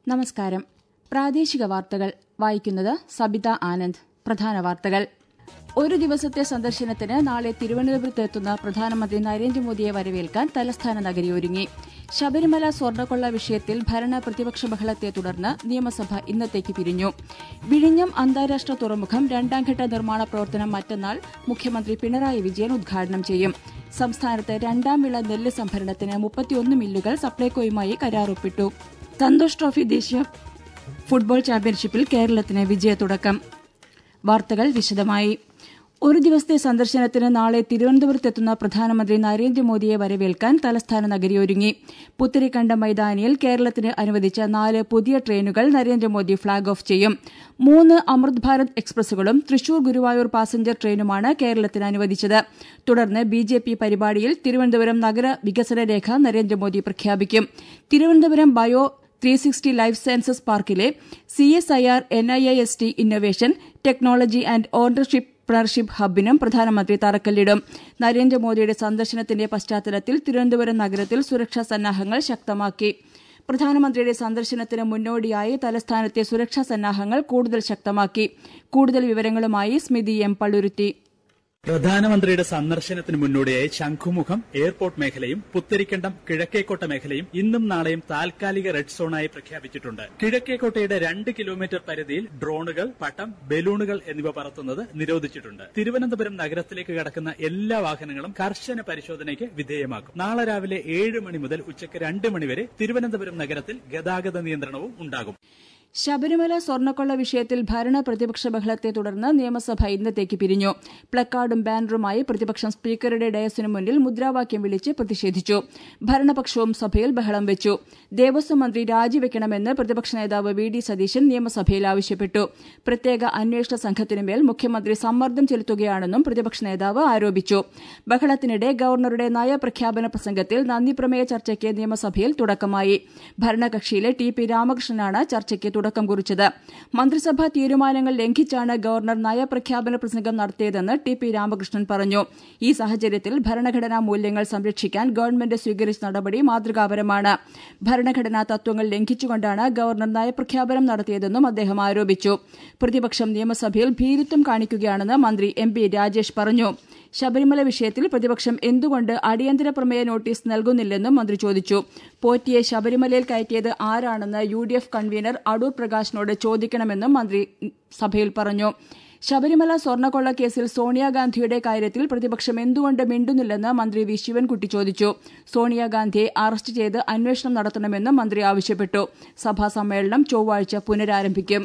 നമസ്കാരം പ്രാദേശിക വാർത്തകൾ വായിക്കുന്നത് സബിത ആനന്ദ് പ്രധാന വാർത്തകൾ ഒരു ദിവസത്തെ സന്ദർശനത്തിന് നാളെ തിരുവനന്തപുരത്തെത്തുന്ന പ്രധാനമന്ത്രി നരേന്ദ്രമോദിയെ വരവേൽക്കാൻ തലസ്ഥാന നഗരി ഒരുങ്ങി ശബരിമല സ്വർണ്ണക്കൊള്ള വിഷയത്തിൽ ഭരണ പ്രതിപക്ഷ ബഹളത്തെ തുടർന്ന് നിയമസഭ ഇന്നത്തേക്ക് പിരിഞ്ഞു വിഴിഞ്ഞം അന്താരാഷ്ട്ര തുറമുഖം രണ്ടാംഘട്ട നിർമ്മാണ പ്രവർത്തനം മറ്റന്നാൾ മുഖ്യമന്ത്രി പിണറായി വിജയൻ ഉദ്ഘാടനം ചെയ്യും സംസ്ഥാനത്ത് രണ്ടാം വിള നെല്ല് സംഭരണത്തിന് മുപ്പത്തിയൊന്ന് മില്ലുകൾ സപ്ലൈകോയുമായി കരാറൊപ്പിട്ടു സന്തോഷ് ട്രോഫി ദേശീയ ഫുട്ബോൾ ചാമ്പ്യൻഷിപ്പിൽ കേരളത്തിന് വിജയത്തുടക്കം വാർത്തകൾ വിശദമായി ഒരു ദിവസത്തെ സന്ദർശനത്തിന് നാളെ തിരുവനന്തപുരത്തെത്തുന്ന പ്രധാനമന്ത്രി നരേന്ദ്രമോദിയെ വരവേൽക്കാൻ തലസ്ഥാന നഗരി ഒരുങ്ങി പുത്തരിക്കണ്ടം മൈതാനിയിൽ കേരളത്തിന് അനുവദിച്ച നാല് പുതിയ ട്രെയിനുകൾ നരേന്ദ്രമോദി ഫ്ളാഗ് ഓഫ് ചെയ്യും മൂന്ന് അമൃത് ഭാരത് എക്സ്പ്രസുകളും തൃശൂർ ഗുരുവായൂർ പാസഞ്ചർ ട്രെയിനുമാണ് കേരളത്തിന് അനുവദിച്ചത് തുടർന്ന് ബി ജെ പി പരിപാടിയിൽ തിരുവനന്തപുരം നഗര വികസന രേഖ നരേന്ദ്രമോദി പ്രഖ്യാപിക്കും Thiruvananthapuram bio three sixty life sciences പാർക്കിലെ C S I R N I S T innovation technology and ഓണ്ടർഷിപ്പ് പ്രണർഷിപ്പ് ഹബിനും പ്രധാനമന്ത്രി തറക്കല്ലിടും നരേന്ദ്രമോദിയുടെ സന്ദർശനത്തിന്റെ പശ്ചാത്തലത്തിൽ തിരുവനന്തപുരം നഗരത്തിൽ സുരക്ഷാ സന്നാഹങ്ങൾ ശക്തമാക്കി പ്രധാനമന്ത്രിയുടെ സന്ദർശനത്തിന് മുന്നോടിയായി തലസ്ഥാനത്തെ സുരക്ഷാ സന്നാഹങ്ങൾ കൂടുതൽ ശക്തമാക്കി കൂടുതൽ വിവരങ്ങളുമായി സ്മിതി എം പള്ളുരുത്തി പ്രധാനമന്ത്രിയുടെ സന്ദർശനത്തിന് മുന്നോടിയായി ശംഖുമുഖം എയർപോർട്ട് മേഖലയും പുത്തരിക്കണ്ടം കിഴക്കേക്കോട്ട മേഖലയും ഇന്നും നാളെയും താൽക്കാലിക റെഡ് സോണായി പ്രഖ്യാപിച്ചിട്ടുണ്ട് കിഴക്കേക്കോട്ടയുടെ രണ്ട് കിലോമീറ്റർ പരിധിയിൽ ഡ്രോണുകൾ പട്ടം ബലൂണുകൾ എന്നിവ പറത്തുന്നത് നിരോധിച്ചിട്ടുണ്ട് തിരുവനന്തപുരം നഗരത്തിലേക്ക് കടക്കുന്ന എല്ലാ വാഹനങ്ങളും കർശന പരിശോധനയ്ക്ക് വിധേയമാക്കും നാളെ രാവിലെ ഏഴ് മണി മുതൽ ഉച്ചയ്ക്ക് രണ്ട് മണിവരെ തിരുവനന്തപുരം നഗരത്തിൽ ഗതാഗത നിയന്ത്രണവും ഉണ്ടാകും ശബരിമല സ്വർണ്ണക്കൊള്ള വിഷയത്തിൽ ഭരണ പ്രതിപക്ഷ ബഹളത്തെ തുടർന്ന് നിയമസഭ ഇന്നത്തേക്ക് പിരിഞ്ഞു പ്ലക്കാർഡും ബാനറുമായി പ്രതിപക്ഷം സ്പീക്കറുടെ ഡയസിനു മുന്നിൽ മുദ്രാവാക്യം വിളിച്ച് പ്രതിഷേധിച്ചു ഭരണപക്ഷവും സഭയിൽ ബഹളം വെച്ചു ദേവസ്വം മന്ത്രി രാജിവെക്കണമെന്ന് പ്രതിപക്ഷ നേതാവ് വി ഡി സതീശൻ നിയമസഭയിൽ ആവശ്യപ്പെട്ടു പ്രത്യേക അന്വേഷണ സംഘത്തിനുമേൽ മുഖ്യമന്ത്രി സമ്മർദ്ദം ചെലുത്തുകയാണെന്നും പ്രതിപക്ഷ നേതാവ് ആരോപിച്ചു ബഹളത്തിനിടെ ഗവർണറുടെ നയപ്രഖ്യാപന പ്രസംഗത്തിൽ നന്ദിപ്രമേയ ചർച്ചയ്ക്ക് നിയമസഭയിൽ തുടക്കമായി ഭരണകക്ഷിയിലെ ടി പി രാമകൃഷ്ണനാണ് ചർച്ചയ്ക്ക് തുടക്കം കുറിച്ചത് മന്ത്രിസഭാ തീരുമാനങ്ങൾ ലംഘിച്ചാണ് ഗവർണർ നയപ്രഖ്യാപന പ്രസംഗം നടത്തിയതെന്ന് ടി പി രാമകൃഷ്ണൻ പറഞ്ഞു ഈ സാഹചര്യത്തിൽ ഭരണഘടനാ മൂല്യങ്ങൾ സംരക്ഷിക്കാൻ ഗവൺമെന്റ് സ്വീകരിച്ച നടപടി മാതൃകാപരമാണ് ഭരണഘടനാ തത്വങ്ങൾ ലംഘിച്ചുകൊണ്ടാണ് ഗവർണർ നയപ്രഖ്യാപനം നടത്തിയതെന്നും അദ്ദേഹം ആരോപിച്ചു പ്രതിപക്ഷം നിയമസഭയിൽ ഭീരുത്വം കാണിക്കുകയാണെന്ന് മന്ത്രി എം പി രാജേഷ് പറഞ്ഞു ശബരിമല വിഷയത്തിൽ പ്രതിപക്ഷം എന്തുകൊണ്ട് അടിയന്തര പ്രമേയ നോട്ടീസ് നൽകുന്നില്ലെന്നും മന്ത്രി ചോദിച്ചു പോറ്റിയെ ശബരിമലയിൽ കയറ്റിയത് ആരാണെന്ന് U D F convener Adoor പ്രകാശിനോട് ചോദിക്കണമെന്നും മന്ത്രി സഭയിൽ പറഞ്ഞു ശബരിമല സ്വർണ്ണക്കൊള്ള കേസിൽ സോണിയാഗാന്ധിയുടെ കാര്യത്തിൽ പ്രതിപക്ഷം എന്തുകൊണ്ട് മിണ്ടുന്നില്ലെന്ന് മന്ത്രി വി ശിവൻകുട്ടി ചോദിച്ചു സോണിയാഗാന്ധിയെ അറസ്റ്റ് ചെയ്ത് അന്വേഷണം നടത്തണമെന്നും മന്ത്രി ആവശ്യപ്പെട്ടു സഭാ സമ്മേളനം ചൊവ്വാഴ്ച പുനരാരംഭിക്കും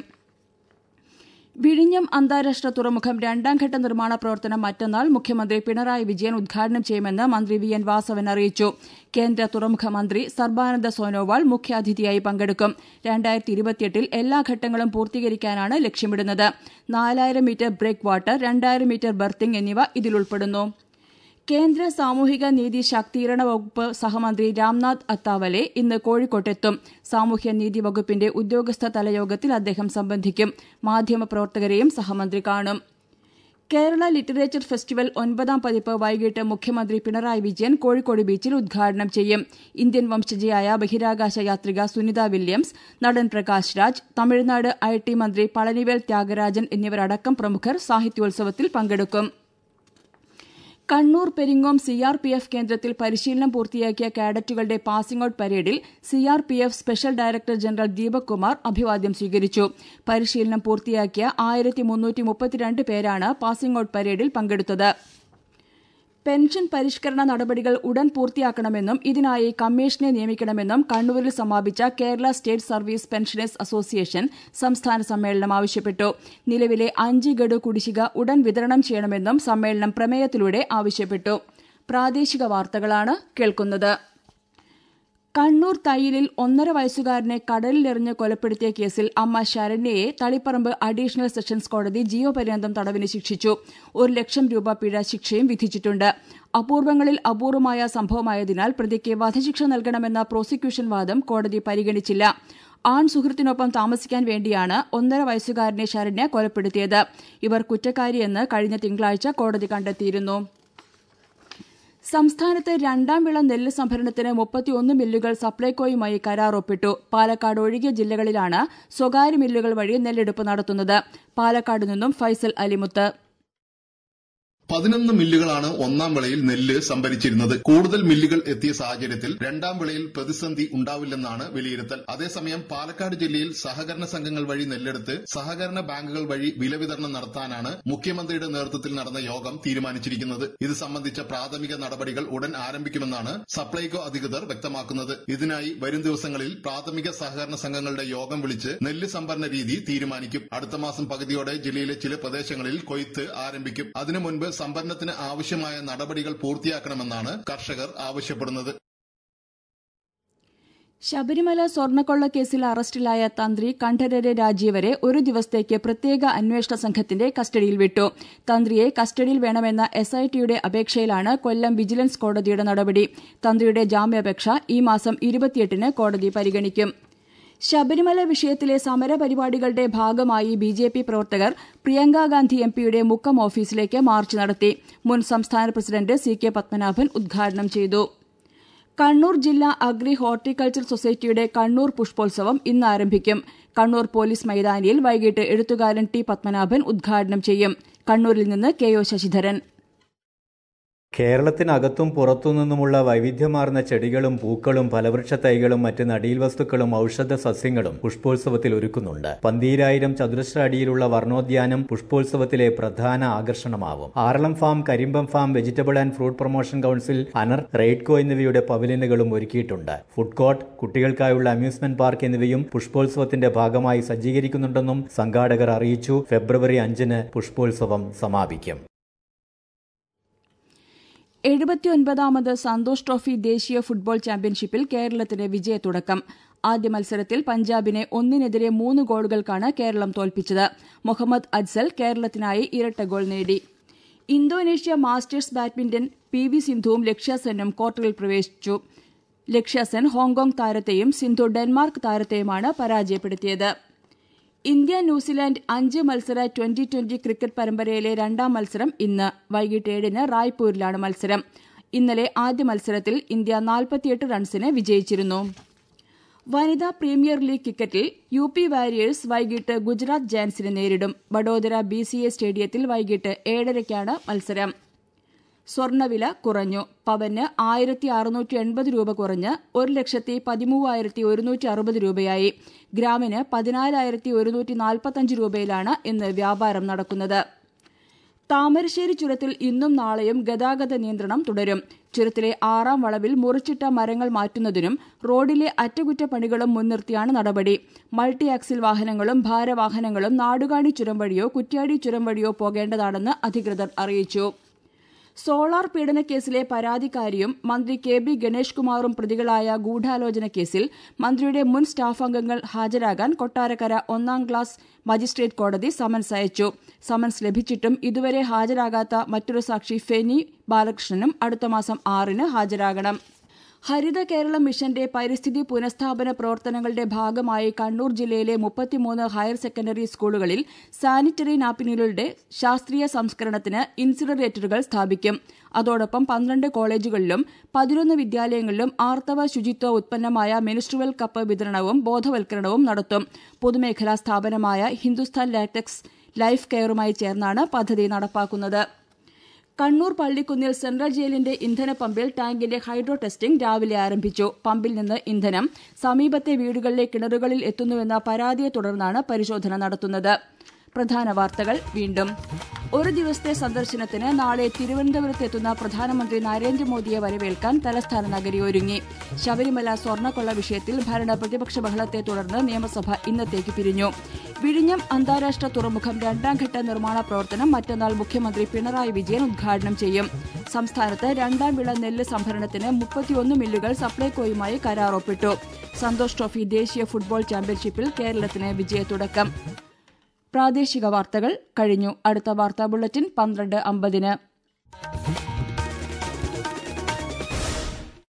വിഴിഞ്ഞം അന്താരാഷ്ട്ര തുറമുഖം രണ്ടാംഘട്ട നിർമ്മാണ പ്രവർത്തനം മറ്റന്നാൾ മുഖ്യമന്ത്രി പിണറായി വിജയൻ ഉദ്ഘാടനം ചെയ്യുമെന്ന് മന്ത്രി വി എൻ വാസവൻ അറിയിച്ചു കേന്ദ്ര തുറമുഖ മന്ത്രി സർബാനന്ദ സോനോവാൾ മുഖ്യാതിഥിയായി പങ്കെടുക്കും രണ്ടായിരത്തി ഇരുപത്തിയെട്ടിൽ എല്ലാ ഘട്ടങ്ങളും പൂർത്തീകരിക്കാനാണ് ലക്ഷ്യമിടുന്നത് നാലായിരം മീറ്റർ ബ്രേക്ക് വാട്ടർ രണ്ടായിരം മീറ്റർ ബർത്തിംഗ് എന്നിവ ഇതിലുൾപ്പെടുന്നു കേന്ദ്ര സാമൂഹിക നീതി ശാക്തീകരണ വകുപ്പ് സഹമന്ത്രി രാംനാഥ് അത്താവലെ ഇന്ന് കോഴിക്കോട്ടെത്തും സാമൂഹ്യനീതി വകുപ്പിന്റെ ഉദ്യോഗസ്ഥ തലയോഗത്തിൽ അദ്ദേഹം സംബന്ധിക്കും മാധ്യമപ്രവർത്തകരെയും സഹമന്ത്രി കാണും കേരള ലിറ്ററേച്ചർ ഫെസ്റ്റിവൽ ഒൻപതാം പതിപ്പ് വൈകിട്ട് മുഖ്യമന്ത്രി പിണറായി വിജയൻ കോഴിക്കോട് ബീച്ചിൽ ഉദ്ഘാടനം ചെയ്യും ഇന്ത്യൻ വംശജയായ ബഹിരാകാശ യാത്രിക സുനിത വില്യംസ് നടൻ പ്രകാശ് രാജ് തമിഴ്നാട് ഐ ടി മന്ത്രി പളനിവേൽ ത്യാഗരാജൻ എന്നിവരടക്കം പ്രമുഖർ സാഹിത്യോത്സവത്തിൽ പങ്കെടുക്കും Kannur Peringome C R P F കേന്ദ്രത്തിൽ പരിശീലനം പൂർത്തിയാക്കിയ കാഡറ്റുകളുടെ പാസിംഗ് ഔട്ട് പരേഡിൽ C R P F special director general Deepak Kumar അഭിവാദ്യം സ്വീകരിച്ചു പരിശീലനം പൂർത്തിയാക്കിയ ആയിരത്തി മുന്നൂറ്റി മുപ്പത്തിരണ്ട് പേരാണ് പാസിംഗ് ഔട്ട് പരേഡിൽ പങ്കെടുത്തത് പെൻഷൻ പരിഷ്കരണ നടപടികൾ ഉടൻ പൂർത്തിയാക്കണമെന്നും ഇതിനായി കമ്മീഷനെ നിയമിക്കണമെന്നും കണ്ണൂരിൽ സമാപിച്ച Kerala state service pensioners association സംസ്ഥാന സമ്മേളനം ആവശ്യപ്പെട്ടു നിലവിലെ അഞ്ച് ഗഡു കുടിശ്ശിക ഉടൻ വിതരണം ചെയ്യണമെന്നും സമ്മേളനം പ്രമേയത്തിലൂടെ ആവശ്യപ്പെട്ടു പ്രാദേശിക വാർത്തകളാണ് കേൾക്കുന്നത് കണ്ണൂർ തയ്യിലിൽ ഒന്നര വയസ്സുകാരനെ കടലിലെറിഞ്ഞ് കൊലപ്പെടുത്തിയ കേസിൽ അമ്മ ശരണ്യയെ തളിപ്പറമ്പ് അഡീഷണൽ സെഷൻസ് കോടതി ജീവപര്യന്തം തടവിന് ശിക്ഷിച്ചു ഒരു ലക്ഷം രൂപ പിഴ ശിക്ഷയും വിധിച്ചിട്ടുണ്ട് അപൂർവങ്ങളിൽ അപൂർവമായ സംഭവമായതിനാൽ പ്രതിക്ക് വധശിക്ഷ നൽകണമെന്ന പ്രോസിക്യൂഷൻ വാദം കോടതി പരിഗണിച്ചില്ല ആൺ സുഹൃത്തിനൊപ്പം താമസിക്കാൻ വേണ്ടിയാണ് ഒന്നര വയസ്സുകാരനെ ശരണ്യ കൊലപ്പെടുത്തിയത് ഇവർ കുറ്റക്കാരിയെന്ന് കഴിഞ്ഞ തിങ്കളാഴ്ച കോടതി കണ്ടെത്തിയിരുന്നു സംസ്ഥാനത്ത് രണ്ടാം വിള നെല്ല് സംഭരണത്തിന് മുപ്പത്തിയൊന്ന് മില്ലുകൾ സപ്ലൈകോയുമായി കരാർ ഒപ്പിട്ടു പാലക്കാട് ഒഴികെ ജില്ലകളിലാണ് സ്വകാര്യ മില്ലുകൾ വഴി നെല്ലെടുപ്പ് നടത്തുന്നത് പാലക്കാട് നിന്നും ഫൈസൽ അലിമുത്ത് പതിനൊന്ന് മില്ലുകളാണ് ഒന്നാം വിളയിൽ നെല്ല് സംഭരിച്ചിരുന്നത് കൂടുതൽ മില്ലുകൾ എത്തിയ സാഹചര്യത്തിൽ രണ്ടാം വിളയിൽ പ്രതിസന്ധി ഉണ്ടാവില്ലെന്നാണ് വിലയിരുത്തൽ അതേസമയം പാലക്കാട് ജില്ലയിൽ സഹകരണ സംഘങ്ങൾ വഴി നെല്ലെടുത്ത് സഹകരണ ബാങ്കുകൾ വഴി വില വിതരണം നടത്താനാണ് മുഖ്യമന്ത്രിയുടെ നേതൃത്വത്തിൽ നടന്ന യോഗം തീരുമാനിച്ചിരിക്കുന്നത് ഇത് സംബന്ധിച്ച പ്രാഥമിക നടപടികൾ ഉടൻ ആരംഭിക്കുമെന്നാണ് സപ്ലൈകോ അധികൃതർ വ്യക്തമാക്കുന്നത് ഇതിനായി വരും ദിവസങ്ങളിൽ പ്രാഥമിക സഹകരണ സംഘങ്ങളുടെ യോഗം വിളിച്ച് നെല്ല് സംഭരണ രീതി തീരുമാനിക്കും അടുത്ത മാസം പകുതിയോടെ ജില്ലയിലെ ചില പ്രദേശങ്ങളിൽ കൊയ്ത്ത് ആരംഭിക്കും അതിനു മുൻപ് സംഭരണത്തിന് ആവശ്യമായ നടപടികൾ പൂർത്തിയാക്കണമെന്നാണ് കർഷകർ ആവശ്യപ്പെടുന്നത് ശബരിമല സ്വർണ്ണക്കൊള്ള കേസിൽ അറസ്റ്റിലായ തന്ത്രി കണ്ഠരര് രാജീവരെ ഒരു ദിവസത്തേക്ക് പ്രത്യേക അന്വേഷണ സംഘത്തിന്റെ കസ്റ്റഡിയിൽ വിട്ടു തന്ത്രിയെ കസ്റ്റഡിയിൽ വേണമെന്ന എസ് ഐ ടിയുടെ അപേക്ഷയിലാണ് കൊല്ലം വിജിലൻസ് കോടതിയുടെ നടപടി തന്ത്രിയുടെ ജാമ്യാപേക്ഷ ഈ മാസം ഇരുപത്തിയെട്ടിന് കോടതി പരിഗണിക്കും ശബരിമല വിഷയത്തിലെ സമരപരിപാടികളുടെ ഭാഗമായി ബി ജെ പി പ്രവർത്തകർ പ്രിയങ്ക ഗാന്ധി എം പിയുടെ മുക്കം ഓഫീസിലേക്ക് മാർച്ച് നടത്തി മുൻ സംസ്ഥാന പ്രസിഡന്റ് സി കെ പത്മനാഭൻ ഉദ്ഘാടനം ചെയ്തു കണ്ണൂർ ജില്ലാ അഗ്രി ഹോർട്ടിക്കൾച്ചർ സൊസൈറ്റിയുടെ കണ്ണൂർ പുഷ്പോത്സവം ഇന്ന് ആരംഭിക്കും കണ്ണൂർ പോലീസ് മൈതാനിയിൽ വൈകിട്ട് എഴുത്തുകാരൻ ടി പത്മനാഭൻ ഉദ്ഘാടനം ചെയ്യും കണ്ണൂരിൽ നിന്ന് കെ ഒ ശശിധരൻ കേരളത്തിനകത്തും പുറത്തുനിന്നുമുള്ള വൈവിധ്യമാർന്ന ചെടികളും പൂക്കളും ഫലവൃക്ഷ തൈകളും മറ്റ് നടീൽ വസ്തുക്കളും ഔഷധ സസ്യങ്ങളും പുഷ്പോത്സവത്തിൽ ഒരുക്കുന്നുണ്ട് പന്തീരായിരം ചതുരശ്ര അടിയിലുള്ള വർണ്ണോദ്യാനം പുഷ്പോത്സവത്തിലെ പ്രധാന ആകർഷണമാവും Aralam farm Karimbam farm vegetable and fruit promotion council ANERT RAIDCO എന്നിവയുടെ പവലിയനുകളും ഒരുക്കിയിട്ടുണ്ട് ഫുഡ് കോർട്ട് കുട്ടികൾക്കായുള്ള അമ്യൂസ്മെന്റ് പാർക്ക് എന്നിവയും പുഷ്പോത്സവത്തിന്റെ ഭാഗമായി സജ്ജീകരിക്കുന്നുണ്ടെന്നും സംഘാടകർ അറിയിച്ചു ഫെബ്രുവരി അഞ്ചിന് പുഷ്പോത്സവം സമാപിക്കും എഴുപത്തിയൊൻപതാമത് സന്തോഷ് ട്രോഫി ദേശീയ ഫുട്ബോൾ ചാമ്പ്യൻഷിപ്പിൽ കേരളത്തിന് വിജയത്തുടക്കം ആദ്യ മത്സരത്തിൽ പഞ്ചാബിനെ ഒന്നിനെതിരെ മൂന്ന് ഗോളുകൾക്കാണ് കേരളം തോൽപ്പിച്ചത് മുഹമ്മദ് അജ്സൽ കേരളത്തിനായി ഇരട്ട ഗോൾ നേടി Indonesia masters badminton P V സിന്ധുവും ലക്ഷ്യസെന്നും ക്വാർട്ടറിൽ പ്രവേശിച്ചു ലക്ഷ്യസെൻ ഹോങ്കോങ് താരത്തെയും സിന്ധു ഡെൻമാർക്ക് താരത്തെയുമാണ് പരാജയപ്പെടുത്തിയത് ഇന്ത്യ ന്യൂസിലാൻഡ് അഞ്ച് മത്സര ട്വന്റി ട്വന്റി ക്രിക്കറ്റ് പരമ്പരയിലെ രണ്ടാം മത്സരം ഇന്ന് വൈകിട്ട് ഏഴിന് റായ്പൂരിലാണ് മത്സരം ഇന്നലെ ആദ്യ മത്സരത്തിൽ ഇന്ത്യ നാൽപ്പത്തിയെട്ട് റൺസിന് വിജയിച്ചിരുന്നു വനിതാ പ്രീമിയർ ലീഗ് ക്രിക്കറ്റിൽ യു പി വാരിയേഴ്സ് വൈകിട്ട് ഗുജറാത്ത് ജയൻസിനെ നേരിടും വഡോദര ബി സി എ സ്റ്റേഡിയത്തിൽ വൈകിട്ട് ഏഴരയ്ക്കാണ് മത്സരം സ്വർണ്ണവില കുറഞ്ഞു പവന് ആയിരത്തി അറുന്നൂറ്റി എൺപത് രൂപ കുറഞ്ഞ് ഒരു ലക്ഷത്തി പതിമൂവായിരത്തി ഒരുന്നൂറ്റി അറുപത് രൂപയായി ഗ്രാമിന് പതിനാലായിരത്തി ഒരുന്നൂറ്റി നാൽപ്പത്തഞ്ച് രൂപയിലാണ് ഇന്ന് വ്യാപാരം നടക്കുന്നത് താമരശ്ശേരി ചുരത്തിൽ ഇന്നും നാളെയും ഗതാഗത നിയന്ത്രണം തുടരും ചുരത്തിലെ ആറാം വളവിൽ മുറിച്ചിട്ട മരങ്ങൾ മാറ്റുന്നതിനും റോഡിലെ അറ്റകുറ്റപ്പണികളും മുൻനിർത്തിയാണ് നടപടി മൾട്ടി ആക്സിൽ വാഹനങ്ങളും ഭാരവാഹനങ്ങളും നാടുകാണി ചുരം വഴിയോ കുറ്റ്യാടി ചുരം വഴിയോ പോകേണ്ടതാണെന്ന് അധികൃതർ അറിയിച്ചു സോളാർ പീഡന കേസിലെ പരാതിക്കാരിയും മന്ത്രി കെ ബി ഗണേഷ് കുമാറും പ്രതികളായ ഗൂഢാലോചന കേസിൽ മന്ത്രിയുടെ മുൻ സ്റ്റാഫ് അംഗങ്ങൾ ഹാജരാകാൻ കൊട്ടാരക്കര ഒന്നാം ക്ലാസ് മജിസ്ട്രേറ്റ് കോടതി സമൻസ് അയച്ചു സമൻസ് ലഭിച്ചിട്ടും ഇതുവരെ ഹാജരാകാത്ത മറ്റൊരു സാക്ഷി ഫെനി ബാലകൃഷ്ണനും അടുത്ത മാസം ആറിന് ഹാജരാകണം ഹരിത കേരളം മിഷന്റെ പരിസ്ഥിതി പുനഃസ്ഥാപന പ്രവർത്തനങ്ങളുടെ ഭാഗമായി കണ്ണൂർ ജില്ലയിലെ മുപ്പത്തിമൂന്ന് ഹയർ സെക്കൻഡറി സ്കൂളുകളിൽ സാനിറ്ററി നാപ്കിനുകളുടെ ശാസ്ത്രീയ സംസ്കരണത്തിന് ഇൻസിനറേറ്ററുകൾ സ്ഥാപിക്കും അതോടൊപ്പം പന്ത്രണ്ട് കോളേജുകളിലും പതിനൊന്ന് വിദ്യാലയങ്ങളിലും ആർത്തവ ശുചിത്വ ഉത്പന്നമായ മെനിസ്ട്രുവൽ കപ്പ് വിതരണവും ബോധവൽക്കരണവും നടത്തും പൊതുമേഖലാ സ്ഥാപനമായ ഹിന്ദുസ്ഥാൻ ലാറ്റക്സ് ലൈഫ് കെയറുമായി ചേർന്നാണ് പദ്ധതി നടപ്പാക്കുന്നത് കണ്ണൂർ പള്ളിക്കുന്നിൽ സെൻട്രൽ ജയിലിന്റെ ഇന്ധന പമ്പിൽ ടാങ്കിന്റെ ഹൈഡ്രോ ടെസ്റ്റിംഗ് രാവിലെ ആരംഭിച്ചു പമ്പിൽ നിന്ന് ഇന്ധനം സമീപത്തെ വീടുകളിലെ കിണറുകളിൽ എത്തുന്നുവെന്ന പരാതിയെ തുടർന്നാണ് പരിശോധന നടത്തുന്നത് പ്രധാന വാർത്തകൾ വീണ്ടും ഒരു ദിവസത്തെ സന്ദർശനത്തിന് നാളെ തിരുവനന്തപുരത്ത് എത്തുന്ന പ്രധാനമന്ത്രി നരേന്ദ്രമോദിയെ വരവേൽക്കാൻ തലസ്ഥാന നഗരി ഒരുങ്ങി ശബരിമല സ്വർണ്ണക്കൊള്ള വിഷയത്തിൽ ഭരണ പ്രതിപക്ഷ ബഹളത്തെ തുടർന്ന് നിയമസഭ ഇന്നത്തേക്ക് പിരിഞ്ഞു വിഴിഞ്ഞം അന്താരാഷ്ട്ര തുറമുഖം രണ്ടാംഘട്ട നിർമ്മാണ പ്രവർത്തനം മറ്റന്നാൾ മുഖ്യമന്ത്രി പിണറായി വിജയൻ ഉദ്ഘാടനം ചെയ്യും സംസ്ഥാനത്ത് രണ്ടാം വിള നെല്ല് സംഭരണത്തിന് മുപ്പത്തിയൊന്ന് മില്ലുകൾ സപ്ലൈകോയുമായി കരാർ ഒപ്പിട്ടു സന്തോഷ് ട്രോഫി ദേശീയ ഫുട്ബോൾ ചാമ്പ്യൻഷിപ്പിൽ കേരളത്തിന് വിജയത്തുടക്കം പ്രാദേശിക വാർത്തകൾ കഴിഞ്ഞു അടുത്ത വാർത്താ ബുള്ളറ്റിൻ പന്ത്രണ്ട് അമ്പതിന്